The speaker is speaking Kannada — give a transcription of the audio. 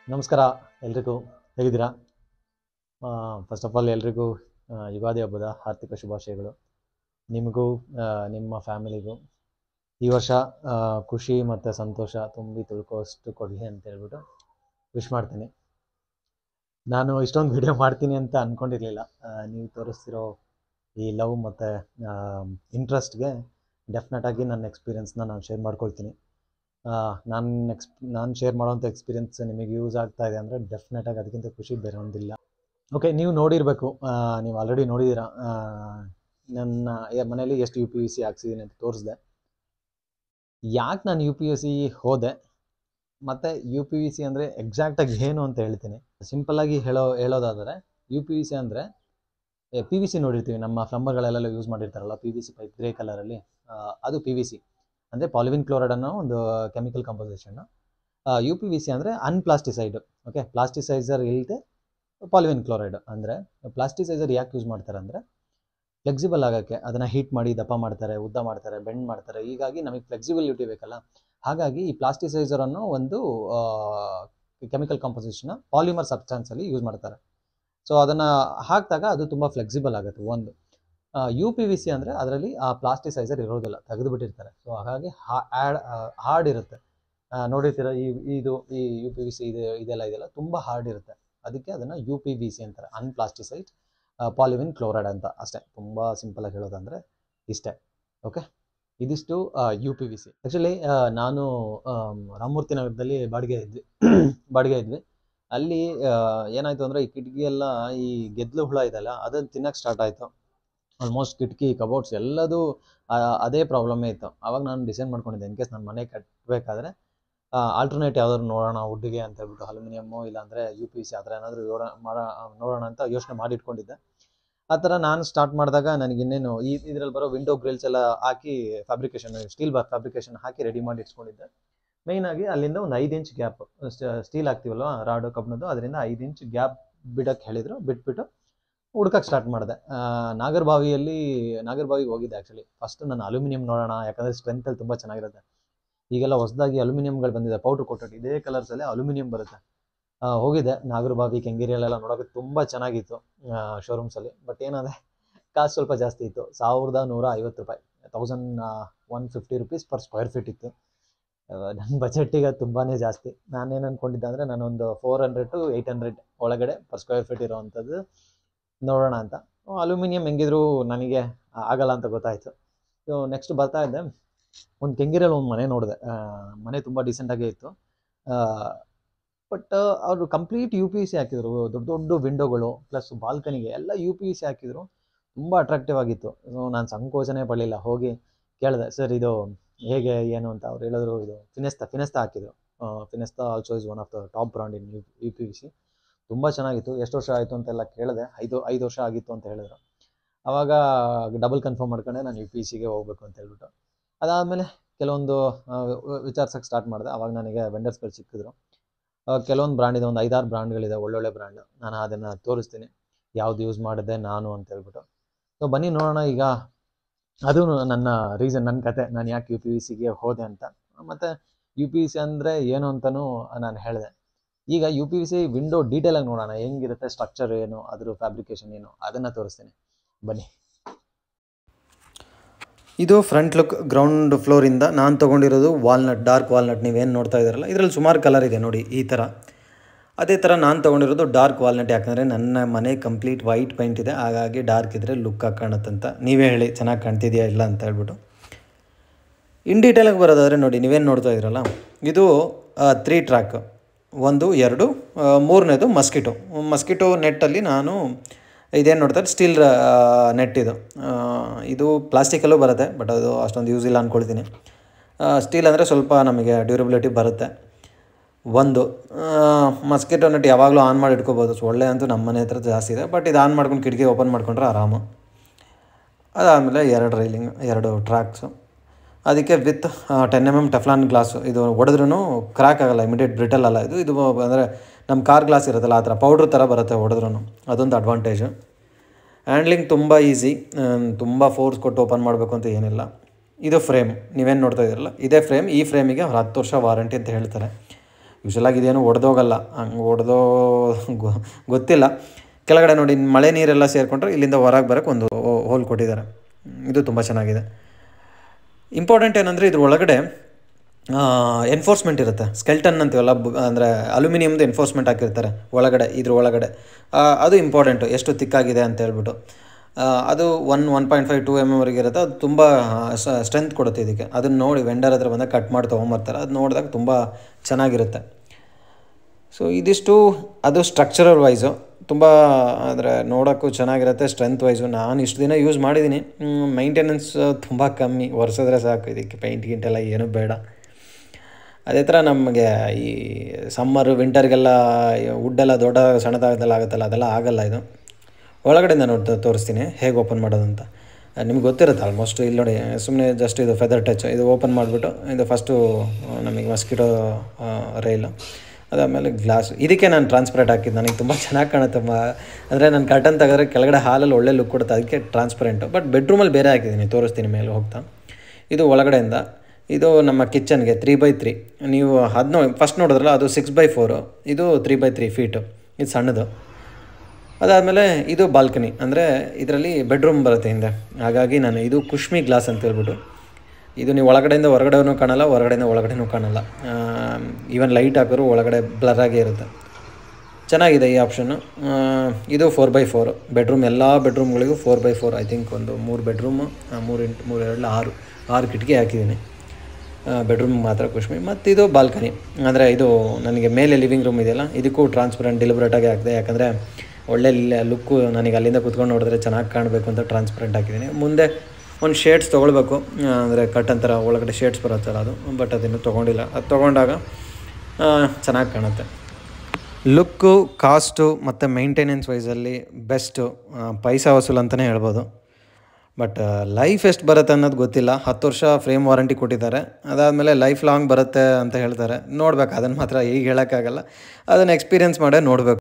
ನಮಸ್ಕಾರ ಎಲ್ರಿಗೂ ಹೇಗಿದ್ದೀರಾ ಫಸ್ಟ್ ಆಫ್ ಆಲ್ ಎಲ್ರಿಗೂ ಆ, ಯುಗಾದಿ ಹಬ್ಬದ ಆರ್ಥಿಕ ಶುಭಾಶಯಗಳು ನಿಮಗೂ ಆ, ನಿಮ್ಮ ಫ್ಯಾಮಿಲಿಗೂ ಈ ವರ್ಷ ಆ, ಖುಷಿ ಮತ್ತು ಸಂತೋಷ ತುಂಬಿ ತುಳ್ಕೋಷ್ಟು ಕೊಡಲಿ ಅಂತ ಹೇಳ್ಬಿಟ್ಟು ವಿಶ್ ಮಾಡ್ತೀನಿ ನಾನು ಇಷ್ಟೊಂದು ವಿಡಿಯೋ ಮಾಡ್ತೀನಿ ಅಂತ ಅಂದ್ಕೊಂಡಿರಲಿಲ್ಲ ನೀವು ತೋರಿಸ್ತಿರೋ ಈ ಲವ್ ಮತ್ತು ಇಂಟ್ರೆಸ್ಟ್ಗೆ ಡೆಫಿನೆಟಾಗಿ ನನ್ನ ಎಕ್ಸ್ಪೀರಿಯನ್ಸ್ನ ನಾನು ಶೇರ್ ಮಾಡ್ಕೊಳ್ತೀನಿ ನಾನು ಎಕ್ಸ್ ನಾನು ಶೇರ್ ಮಾಡೋಂಥ ಎಕ್ಸ್ಪೀರಿಯನ್ಸ್ ನಿಮಗೆ ಯೂಸ್ ಆಗ್ತಾ ಇದೆ ಅಂದರೆ ಡೆಫಿನೆಟಾಗಿ ಅದಕ್ಕಿಂತ ಖುಷಿ ಬೇರೆ ಒಂದಿಲ್ಲ ಓಕೆ ನೀವು ನೋಡಿರಬೇಕು ನೀವು ಆಲ್ರೆಡಿ ನೋಡಿದ್ದೀರಾ ಆ, ನನ್ನ ಯ- ಮನೇಲಿ ಎಷ್ಟು ಯು ಪಿ ಯು ಸಿ ಹಾಕ್ಸಿದ್ದೀನಿ ಅಂತ ತೋರಿಸಿದೆ ಯಾಕೆ ನಾನು ಯು ಪಿ ಯು ಸಿ ಹೋದೆ ಮತ್ತು ಯು ಪಿ ವಿ ಸಿ ಅಂದರೆ ಎಕ್ಸಾಕ್ಟಾಗಿ ಏನು ಅಂತ ಹೇಳ್ತೀನಿ ಸಿಂಪಲ್ಲಾಗಿ ಹೇಳೋ ಹೇಳೋದಾದರೆ ಯು ಪಿ ವಿ ಸಿ ಅಂದರೆ ಪಿ ವಿ ಸಿ ನೋಡಿರ್ತೀವಿ ನಮ್ಮ ಪ್ಲಂಬರ್ಗಳೆಲ್ಲ ಯೂಸ್ ಮಾಡಿರ್ತಾರಲ್ಲ P V C pipe grey ಕಲರಲ್ಲಿ ಅದು ಪಿ ವಿ ಸಿ ಅಂದರೆ ಪಾಲಿವಿನ್ ಕ್ಲೋರೈಡ್ ಅನ್ನೋ ಒಂದು chemical composition U P V C ಅಂದರೆ ಅನ್ಪ್ಲಾಸ್ಟಿಸೈಡ್ ಓಕೆ ಪ್ಲಾಸ್ಟಿಸೈಸರ್ ಇಲ್ಲದೆ ಪಾಲಿವಿನ್ ಕ್ಲೋರೈಡ್ ಅಂದರೆ ಪ್ಲಾಸ್ಟಿಸೈಸರ್ ಯಾಕೆ ಯೂಸ್ ಮಾಡ್ತಾರೆ ಅಂದರೆ ಫ್ಲೆಕ್ಸಿಬಲ್ ಆಗೋಕ್ಕೆ ಅದನ್ನು ಹೀಟ್ ಮಾಡಿ ದಪ್ಪ ಮಾಡ್ತಾರೆ ಉದ್ದ ಮಾಡ್ತಾರೆ ಬೆಂಡ್ ಮಾಡ್ತಾರೆ ಹೀಗಾಗಿ ನಮಗೆ ಫ್ಲೆಕ್ಸಿಬಿಲಿಟಿ ಬೇಕಲ್ಲ ಹಾಗಾಗಿ ಈ ಪ್ಲಾಸ್ಟಿಸೈಸರ್ ಅನ್ನೋ ಒಂದು ಕೆಮಿಕಲ್ ಕಂಪೋಸಿಷನ್ನ ಪಾಲಿಮರ್ ಸಬ್ಸ್ಟಾನ್ಸಲ್ಲಿ ಯೂಸ್ ಮಾಡ್ತಾರೆ ಸೊ ಅದನ್ನು ಹಾಕಿದಾಗ ಅದು ತುಂಬ ಫ್ಲೆಕ್ಸಿಬಲ್ ಆಗುತ್ತೆ ಒಂದು ಯು ಪಿ ವಿ ಸಿ ಅಂದರೆ ಅದರಲ್ಲಿ ಆ ಪ್ಲಾಸ್ಟಿಸೈಸರ್ ಇರೋದಿಲ್ಲ ತೆಗೆದು ಬಿಟ್ಟಿರ್ತಾರೆ ಸೊ ಹಾಗಾಗಿ ಹಾರ್ಡ್ ಇರುತ್ತೆ ಆ, ನೋಡಿರ್ತೀರ ಈ ಇದು ಈ ಯು ಪಿ ವಿ ಸಿ ಇದೆ ಇದೆಲ್ಲ ಇದೆಲ್ಲ ತುಂಬ ಹಾರ್ಡ್ ಇರುತ್ತೆ ಅದಕ್ಕೆ ಅದನ್ನು ಯು ಪಿ ವಿ ಸಿ ಅಂತಾರೆ ಅನ್ಪ್ಲಾಸ್ಟಿಸೈಡ್ ಪಾಲಿವಿನ್ ಕ್ಲೋರೈಡ್ ಅಂತ ಅಷ್ಟೇ ತುಂಬ ಸಿಂಪಲಾಗಿ ಹೇಳೋದಂದರೆ ಇಷ್ಟೇ ಓಕೆ ಇದಿಷ್ಟು U P V C actually ನಾನು ಆಮ್, ರಾಮಮೂರ್ತಿ ನಗರದಲ್ಲಿ ಬಾಡಿಗೆ ಇದ್ವಿ ಬಾಡಿಗೆ ಇದ್ವಿ ಅಲ್ಲಿ ಆ, ಏನಾಯ್ತು ಅಂದರೆ ಈ ಕಿಟಕಿ ಎಲ್ಲ ಈ ಗೆದ್ಲು ಹುಳ ಇದೆಲ್ಲ ಅದನ್ನು ತಿನ್ನಕ್ಕೆ ಸ್ಟಾರ್ಟ್ ಆಯಿತು ಆಲ್ಮೋಸ್ಟ್ ಕಿಟಕಿ ಕಬೋರ್ಡ್ಸ್ ಎಲ್ಲದೂ ಆ, ಅದೇ ಪ್ರಾಬ್ಲಮ್ಮೇ ಇತ್ತು ಆವಾಗ ನಾನು ಡಿಸೈಡ್ ಮಾಡ್ಕೊಂಡಿದ್ದೆ ಇನ್ ಕೇಸ್ ನಾನು ಮನೆ ಕಟ್ಟಬೇಕಾದ್ರೆ ಆಲ್ಟರ್ನೇಟ್ ಯಾವ್ದಾದ್ರು ನೋಡೋಣ ವುಡ್ಗೆ ಅಂತ ಹೇಳ್ಬಿಟ್ಟು ಅಲ್ಯೂಮಿನಿಯಮ್ಮು ಇಲ್ಲಾಂದರೆ ಯು ಪಿ ಸಿ ಆ ಥರ ಏನಾದರೂ ಯೋಡ ಮಾಡ ನೋಡೋಣ ಅಂತ ಯೋಚನೆ ಮಾಡಿ ಇಟ್ಕೊಂಡಿದ್ದೆ ಆ ಥರ ನಾನು ಸ್ಟಾರ್ಟ್ ಮಾಡಿದಾಗ ನನಗೆ ಇನ್ನೇನು ಈ ಇದರಲ್ಲಿ ಬರೋ ವಿಂಡೋ ಗ್ರಿಲ್ಸ್ ಎಲ್ಲ ಹಾಕಿ ಫ್ಯಾಬ್ರಿಕೇಶನ್ ಸ್ಟೀಲ್ ಬಾ ಫ್ಯಾಬ್ರಿಕೇಶನ್ ಹಾಕಿ ರೆಡಿ ಮಾಡಿ ಇಟ್ಕೊಂಡಿದ್ದೆ ಮೇಯ್ನಾಗಿ ಅಲ್ಲಿಂದ ಒಂದು ಐದು ಇಂಚ್ ಗ್ಯಾಪ್ ಸ್ಟೀಲ್ ಹಾಕ್ತೀವಲ್ವ ರಾಡು ಕಬ್ಬಿಣದ್ದು ಅದರಿಂದ ಐದು ಇಂಚ್ ಗ್ಯಾಪ್ ಬಿಡಕ್ಕೆ ಹೇಳಿದರು ಬಿಟ್ಬಿಟ್ಟು ಹುಡ್ಕಕ್ಕೆ ಸ್ಟಾರ್ಟ್ ಮಾಡಿದೆ ನಾಗರಬಾವಿಯಲ್ಲಿ ನಾಗರಬಾವಿಗೆ ಹೋಗಿದ್ದೆ ಆ್ಯಕ್ಚುಲಿ ಫಸ್ಟ್ ನಾನು ಅಲ್ಯೂಮಿನಿಯಂ ನೋಡೋಣ ಯಾಕಂದರೆ ಸ್ಟ್ರೆಂತಲ್ಲಿ ತುಂಬ ಚೆನ್ನಾಗಿರುತ್ತೆ ಈಗೆಲ್ಲ ಹೊಸದಾಗಿ ಅಲ್ಯೂಮಿನಿಯಂಗಳು ಬಂದಿದೆ ಪೌಡ್ರ್ ಕೊಟ್ಟು ಇದೇ ಕಲರ್ಸಲ್ಲೇ ಅಲ್ಯೂಮಿನಿಯಂ ಬರುತ್ತೆ ಆ, ಹೋಗಿದ್ದೆ ನಾಗರಬಾವಿ ಕೆಂಗೇರಿಯಲ್ಲೆಲ್ಲ ನೋಡೋಕೆ ತುಂಬ ಚೆನ್ನಾಗಿತ್ತು ಶೋರೂಮ್ಸಲ್ಲಿ ಬಟ್ ಏನಾದರೆ ಕಾಸು ಸ್ವಲ್ಪ ಜಾಸ್ತಿ ಇತ್ತು ಸಾವಿರದ ನೂರ ಐವತ್ತು ರೂಪಾಯಿ thousand one fifty rupees per square feet ಇತ್ತು ನನ್ನ ಬಜೆಟ್ಟಿಗೆ ಅದು ತುಂಬಾ ಜಾಸ್ತಿ ನಾನೇನು ಅಂದ್ಕೊಂಡಿದ್ದೆ ಅಂದರೆ ನಾನೊಂದು four hundred to eight hundred ಒಳಗಡೆ ಪರ್ ಸ್ಕ್ವೇರ್ ಫೀಟ್ ಇರೋವಂಥದ್ದು ನೋಡೋಣ ಅಂತ ಅಲ್ಯೂಮಿನಿಯಂ ಹೆಂಗಿದ್ರು ನನಗೆ ಆಗಲ್ಲ ಅಂತ ಗೊತ್ತಾಯಿತು ಸೊ ನೆಕ್ಸ್ಟ್ ಬರ್ತಾ ಇದ್ದೆ ಒಂದು ಕೆಂಗಿರಲ್ಲಿ ಒಂದು ಮನೆ ನೋಡಿದೆ ಆ, ಮನೆ ತುಂಬ ಡೀಸೆಂಟಾಗೇ ಇತ್ತು ಬಟ್ ಅವರು ಕಂಪ್ಲೀಟ್ ಯು ಪಿ ಸಿ ಹಾಕಿದ್ರು ದೊಡ್ಡ ದೊಡ್ಡ ವಿಂಡೋಗಳು ಪ್ಲಸ್ ಬಾಲ್ಕನಿಗೆ ಎಲ್ಲ ಯು ಪಿ ಸಿ ಹಾಕಿದ್ರು ತುಂಬ ಅಟ್ರಾಕ್ಟಿವ್ ಆಗಿತ್ತು ಸೊ ನಾನು ಸಂಕೋಚನೆ ಪಡಲಿಲ್ಲ ಹೋಗಿ ಕೇಳಿದೆ ಸರ್ ಇದು ಹೇಗೆ ಏನು ಅಂತ ಅವ್ರು ಹೇಳಿದ್ರು ಇದು ಫಿನೆಸ್ತಾ ಫಿನೆಸ್ತಾ ಹಾಕಿದ್ರು Fenesta also is one of the top brand in U U P V C ತುಂಬ ಚೆನ್ನಾಗಿತ್ತು ಎಷ್ಟು ವರ್ಷ ಆಯಿತು ಅಂತೆಲ್ಲ ಕೇಳಿದೆ ಐದು ಐದು ವರ್ಷ ಆಗಿತ್ತು ಅಂತ ಹೇಳಿದ್ರು ಆವಾಗ ಡಬಲ್ ಕನ್ಫರ್ಮ್ ಮಾಡ್ಕೊಂಡೆ ನಾನು ಯು ಪಿ ಸಿಗೆ ಹೋಗ್ಬೇಕು ಅಂತ ಹೇಳ್ಬಿಟ್ಟು ಅದಾದಮೇಲೆ ಕೆಲವೊಂದು ವಿಚಾರಿಸೋಕ್ಕೆ ಸ್ಟಾರ್ಟ್ ಮಾಡಿದೆ ಆವಾಗ ನನಗೆ ವೆಂಡರ್ಸ್ಗಳು ಸಿಕ್ಕಿದ್ರು ಆ, ಕೆಲವೊಂದು ಬ್ರ್ಯಾಂಡ್ ಇದೆ ಒಂದು ಐದಾರು ಬ್ರ್ಯಾಂಡ್ಗಳಿದೆ ಒಳ್ಳೊಳ್ಳೆ ಬ್ರ್ಯಾಂಡ್ ನಾನು ಅದನ್ನು ತೋರಿಸ್ತೀನಿ ಯಾವ್ದು ಯೂಸ್ ಮಾಡಿದೆ ನಾನು ಅಂತ ಹೇಳ್ಬಿಟ್ಟು ಸೊ ಬನ್ನಿ ನೋಡೋಣ ಈಗ ಅದು ನನ್ನ ರೀಸನ್ ನನ್ನ ಕತೆ ನಾನು ಯಾಕೆ ಯು ಪಿ ವಿ ಸಿಗೆ ಹೋದೆ ಅಂತ ಮತ್ತು ಯು ಪಿ ವಿ ಸಿ ಅಂದರೆ ಏನು ಅಂತಲೂ ನಾನು ಹೇಳಿದೆ ಈಗ U P V C window ಡೀಟೇಲಾಗಿ ನೋಡೋಣ ಹೆಂಗಿರುತ್ತೆ ಸ್ಟ್ರಕ್ಚರ್ ಏನು ಅದ್ರ ಫ್ಯಾಬ್ರಿಕೇಶನ್ ಏನು ಅದನ್ನು ತೋರಿಸ್ತೀನಿ ಬನ್ನಿ ಇದು ಫ್ರಂಟ್ ಲುಕ್ ಗ್ರೌಂಡ್ ಫ್ಲೋರಿಂದ ನಾನು ತೊಗೊಂಡಿರೋದು ವಾಲ್ನಟ್ ಡಾರ್ಕ್ ವಾಲ್ನಟ್ ನೀವೇನು ನೋಡ್ತಾ ಇದ್ದೀರಲ್ಲ ಇದರಲ್ಲಿ ಸುಮಾರು ಕಲರ್ ಇದೆ ನೋಡಿ ಈ ಥರ ಅದೇ ಥರ ನಾನು ತೊಗೊಂಡಿರೋದು ಡಾರ್ಕ್ ವಾಲ್ನಟ್ ಯಾಕಂದರೆ ನನ್ನ ಮನೆ ಕಂಪ್ಲೀಟ್ ವೈಟ್ ಪೇಂಟ್ ಇದೆ ಹಾಗಾಗಿ ಡಾರ್ಕ್ ಇದ್ದರೆ ಲುಕ್ ಆಗಿ ಕಾಣುತ್ತಂತ ನೀವೇ ಹೇಳಿ ಚೆನ್ನಾಗಿ ಕಾಣ್ತಿದೆಯಾ ಇಲ್ಲ ಅಂತ ಹೇಳ್ಬಿಟ್ಟು ಇನ್ ಡೀಟೇಲಾಗಿ ಬರೋದಾದರೆ ನೋಡಿ ನೀವೇನು ನೋಡ್ತಾ ಇದ್ದೀರಲ್ಲ ಇದು ತ್ರೀ ಟ್ರ್ಯಾಕ್ ಒಂದು ಎರಡು ಆ, ಮೂರನೇದು ಮಸ್ಕಿಟೋ ಮಸ್ಕಿಟೋ ನೆಟ್ಟಲ್ಲಿ ನಾನು ಇದೇನು ನೋಡ್ತಾರೆ ಸ್ಟೀಲ್ ನೆಟ್ ಇದು ಆ, ಇದು ಪ್ಲಾಸ್ಟಿಕಲ್ಲೂ ಬರುತ್ತೆ ಬಟ್ ಅದು ಅಷ್ಟೊಂದು ಯೂಸ್ ಇಲ್ಲ ಅಂದ್ಕೊಳ್ತೀನಿ ಸ್ಟೀಲ್ ಅಂದರೆ ಸ್ವಲ್ಪ ನಮಗೆ ಡ್ಯೂರಬಿಲಿಟಿ ಬರುತ್ತೆ ಒಂದು ಮಸ್ಕಿಟೋ ನೆಟ್ ಯಾವಾಗಲೂ ಆನ್ ಮಾಡಿ ಇಟ್ಕೋಬೋದು ಸೊಳ್ಳೆ ಅಂತೂ ನಮ್ಮ ಮನೆ ಹತ್ರ ಜಾಸ್ತಿ ಇದೆ ಬಟ್ ಇದು ಆನ್ ಮಾಡ್ಕೊಂಡು ಕಿಟಕಿ ಓಪನ್ ಮಾಡ್ಕೊಂಡ್ರೆ ಆರಾಮು ಅದಾದಮೇಲೆ ಎರಡು ರೈಲಿಂಗ್ ಎರಡು ಟ್ರ್ಯಾಕ್ಸು ಅದಕ್ಕೆ with ten M M Teflon glass ಇದು ಹೊಡೆದ್ರೂ ಕ್ರ್ಯಾಕ್ ಆಗಲ್ಲ ಇಮಿಡಿಯೇಟ್ ಬ್ರಿಟಲ್ ಅಲ್ಲ ಇದು ಇದು ಅಂದರೆ ನಮ್ಮ ಕಾರ್ ಗ್ಲಾಸ್ ಇರುತ್ತಲ್ಲ ಆ ಥರ ಪೌಡ್ರ್ ಥರ ಬರುತ್ತೆ ಹೊಡೆದ್ರೂ ಅದೊಂದು ಅಡ್ವಾಂಟೇಜು ಹ್ಯಾಂಡ್ಲಿಂಗ್ ತುಂಬ ಈಸಿ ತುಂಬ ಫೋರ್ಸ್ ಕೊಟ್ಟು ಓಪನ್ ಮಾಡಬೇಕು ಅಂತ ಏನಿಲ್ಲ ಇದು ಫ್ರೇಮ್ ನೀವೇನು ನೋಡ್ತಾ ಇದ್ದೀರಲ್ಲ ಇದೇ ಫ್ರೇಮ್ ಈ ಫ್ರೇಮಿಗೆ ಅವ್ರು ಹತ್ತು ವರ್ಷ ವಾರಂಟಿ ಅಂತ ಹೇಳ್ತಾರೆ ಯೂಶಲಾಗಿ ಇದೇನು ಒಡೆದೋಗಲ್ಲ ಹಂಗೆ ಒಡೆದೋ ಗೊತ್ತಿಲ್ಲ ಕೆಳಗಡೆ ನೋಡಿ ಮಳೆ ನೀರೆಲ್ಲ ಸೇರಿಕೊಂಡ್ರೆ ಇಲ್ಲಿಂದ ಹೊರಗೆ ಬರೋಕ್ಕೆ ಒಂದು ಹೋಲ್ ಕೊಟ್ಟಿದ್ದಾರೆ ಇದು ತುಂಬ ಚೆನ್ನಾಗಿದೆ ಇಂಪಾರ್ಟೆಂಟ್ ಏನಂದರೆ ಇದ್ರ ಒಳಗಡೆ ಎನ್ಫೋರ್ಸ್ಮೆಂಟ್ ಇರುತ್ತೆ ಸ್ಕೆಲ್ಟನ್ ಅಂತೀವಲ್ಲ ಅಂದರೆ ಅಲ್ಯೂಮಿನಿಯಮ್ದು ಎನ್ಫೋರ್ಸ್ಮೆಂಟ್ ಹಾಕಿರ್ತಾರೆ ಒಳಗಡೆ ಇದ್ರ ಒಳಗಡೆ ಆ, ಅದು ಇಂಪಾರ್ಟೆಂಟು ಎಷ್ಟು ತಿಕ್ಕಾಗಿದೆ ಅಂತ ಹೇಳ್ಬಿಟ್ಟು ಆ, ಅದು one one point five to M ಎಮ್ವರೆಗೆ ಇರುತ್ತೆ ಅದು ತುಂಬ ಸ್ಟ್ರೆಂತ್ ಕೊಡುತ್ತೆ ಇದಕ್ಕೆ ಅದನ್ನು ನೋಡಿ ವೆಂಡರ್ ಹತ್ರ ಬಂದಾಗ ಕಟ್ ಮಾಡಿ ತೊಗೊಂಬರ್ತಾರೆ ಅದು ನೋಡಿದಾಗ ತುಂಬ ಚೆನ್ನಾಗಿರುತ್ತೆ ಸೊ ಇದಿಷ್ಟು ಅದು ಸ್ಟ್ರಕ್ಚರಲ್ ವೈಸು ತುಂಬ ಅಂದರೆ ನೋಡೋಕ್ಕೂ ಚೆನ್ನಾಗಿರುತ್ತೆ ಸ್ಟ್ರೆಂತ್ ವೈಸು ನಾನು ಇಷ್ಟು ದಿನ ಯೂಸ್ ಮಾಡಿದ್ದೀನಿ ಮೈಂಟೆನೆನ್ಸ್ ತುಂಬ ಕಮ್ಮಿ ಒರೆಸಿದ್ರೆ ಸಾಕು ಇದಕ್ಕೆ ಪೇಂಟ್ ಗಿಂಟೆಲ್ಲ ಏನೂ ಬೇಡ ಅದೇ ಥರ ನಮಗೆ ಈ ಸಮ್ಮರು ವಿಂಟರ್ಗೆಲ್ಲ ವುಡ್ಡೆಲ್ಲ ದೊಡ್ಡ ಸಣ್ಣದಾಗದೆಲ್ಲ ಆಗುತ್ತಲ್ಲ ಅದೆಲ್ಲ ಆಗಲ್ಲ ಇದು ಒಳಗಡೆಯಿಂದ ನೋಡಿ ತೋರಿಸ್ತೀನಿ ಹೇಗೆ ಓಪನ್ ಮಾಡೋದು ಅಂತ ನಿಮ್ಗೆ ಗೊತ್ತಿರುತ್ತೆ ಆಲ್ಮೋಸ್ಟ್ ಇಲ್ಲಿ ನೋಡಿ ಸುಮ್ಮನೆ ಜಸ್ಟ್ ಇದು ಫೆದರ್ ಟಚ್ ಇದು ಓಪನ್ ಮಾಡಿಬಿಟ್ಟು ಇದು ಫಸ್ಟು ನಮಗೆ ಮಸ್ಕಿಟೋ ರೈಲು ಅದಾದಮೇಲೆ ಗ್ಲಾಸ್ ಇದಕ್ಕೆ ನಾನು ಟ್ರಾನ್ಸ್ಪರೆಂಟ್ ಹಾಕಿದ್ದು ನನಗೆ ತುಂಬ ಚೆನ್ನಾಗಿ ಕಾಣುತ್ತೆ ಮ ಅಂದರೆ ನಾನು ಕರ್ಟನ್ ತೆಗೆದ್ರೆ ಕೆಳಗಡೆ ಹಾಲಲ್ಲಿ ಒಳ್ಳೆ ಲುಕ್ ಕೊಡುತ್ತೆ ಅದಕ್ಕೆ ಟ್ರಾನ್ಸ್ಪರೆಂಟು ಬಟ್ ಬೆಡ್ರೂಮಲ್ಲಿ ಬೇರೆ ಹಾಕಿದ್ದೀನಿ ತೋರಿಸ್ತೀನಿ ಮೇಲೆ ಹೋಗ್ತಾ ಇದು ಒಳಗಡೆಯಿಂದ ಇದು ನಮ್ಮ ಕಿಚನ್ಗೆ ತ್ರೀ ಬೈ ತ್ರೀ ನೀವು ಅದನ್ನ ಫಸ್ಟ್ ನೋಡಿದ್ರಲ್ಲ ಅದು ಸಿಕ್ಸ್ ಬೈ ಫೋರು ಇದು ತ್ರೀ ಬೈ ತ್ರೀ ಫೀಟು ಇದು ಸಣ್ಣದು ಅದಾದಮೇಲೆ ಇದು ಬಾಲ್ಕನಿ ಅಂದರೆ ಇದರಲ್ಲಿ ಬೆಡ್ರೂಮ್ ಬರುತ್ತೆ ಹಿಂದೆ ಹಾಗಾಗಿ ನಾನು ಇದು ಕುಶ್ಮಿ ಗ್ಲಾಸ್ ಅಂತ ಹೇಳ್ಬಿಟ್ಟು ಇದು ನೀವು ಒಳಗಡೆಯಿಂದ ಹೊರಗಡೆನೂ ಕಾಣಲ್ಲ ಹೊರಗಡೆಯಿಂದ ಒಳಗಡೆನೂ ಕಾಣಲ್ಲ ಈವನ್ ಲೈಟ್ ಹಾಕಿದ್ರು ಒಳಗಡೆ ಬ್ಲರ್ ಆಗೇ ಇರುತ್ತೆ ಚೆನ್ನಾಗಿದೆ ಈ ಆಪ್ಷನ್ನು ಇದು ಫೋರ್ ಬೈ ಫೋರ್ ಬೆಡ್ರೂಮ್ ಎಲ್ಲ ಬೆಡ್ರೂಮ್ಗಳಿಗೂ four by four I think ಒಂದು ಮೂರು ಬೆಡ್ರೂಮು ಮೂರು ಇಂಟು ಮೂರು ಎರಡು ಆರು ಆರು ಕಿಟಕಿ ಹಾಕಿದ್ದೀನಿ ಬೆಡ್ರೂಮ್ ಮಾತ್ರ ಕುಶ್ಮಿ ಮತ್ತು ಇದು ಬಾಲ್ಕನಿ ಅಂದರೆ ಇದು ನನಗೆ ಮೇಲೆ ಲಿವಿಂಗ್ ರೂಮ್ ಇದೆಯಲ್ಲ ಇದಕ್ಕೂ ಟ್ರಾನ್ಸ್ಪರೆಂಟ್ ಡಿಲಿಬ್ರೇಟಾಗಿ ಹಾಕಿದೆ ಯಾಕಂದರೆ ಒಳ್ಳೆ ಲುಕ್ಕು ನನಗೆ ಅಲ್ಲಿಂದ ಕುತ್ಕೊಂಡು ನೋಡಿದ್ರೆ ಚೆನ್ನಾಗಿ ಕಾಣಬೇಕು ಅಂತ ಟ್ರಾನ್ಸ್ಪರೆಂಟ್ ಹಾಕಿದ್ದೀನಿ ಮುಂದೆ ಒಂದು ಶೇಡ್ಸ್ ತೊಗೊಳ್ಬೇಕು ಅಂದರೆ ಕಟ್ಟನ್ ಥರ ಒಳಗಡೆ ಶೇಡ್ಸ್ ಬರುತ್ತಲ್ಲ ಅದು ಬಟ್ ಅದನ್ನು ತೊಗೊಂಡಿಲ್ಲ ಅದು ತೊಗೊಂಡಾಗ ಚೆನ್ನಾಗಿ ಕಾಣುತ್ತೆ ಲುಕ್ಕು ಕಾಸ್ಟು ಮತ್ತು ಮೇಂಟೆನೆನ್ಸ್ ವೈಸಲ್ಲಿ ಬೆಸ್ಟು ಪೈಸಾ ವಸೂಲ್ ಅಂತಲೇ ಹೇಳ್ಬೋದು ಬಟ್ ಲೈಫ್ ಎಷ್ಟು ಬರುತ್ತೆ ಅನ್ನೋದು ಗೊತ್ತಿಲ್ಲ ಹತ್ತು ವರ್ಷ ಫ್ರೇಮ್ ವಾರಂಟಿ ಕೊಟ್ಟಿದ್ದಾರೆ ಅದಾದಮೇಲೆ ಲೈಫ್ ಲಾಂಗ್ ಬರುತ್ತೆ ಅಂತ ಹೇಳ್ತಾರೆ ನೋಡ್ಬೇಕು ಅದನ್ನು ಮಾತ್ರ ಈಗ ಹೇಳೋಕ್ಕಾಗಲ್ಲ ಅದನ್ನು ಎಕ್ಸ್ಪೀರಿಯೆನ್ಸ್ ಮಾಡೇ ನೋಡಬೇಕು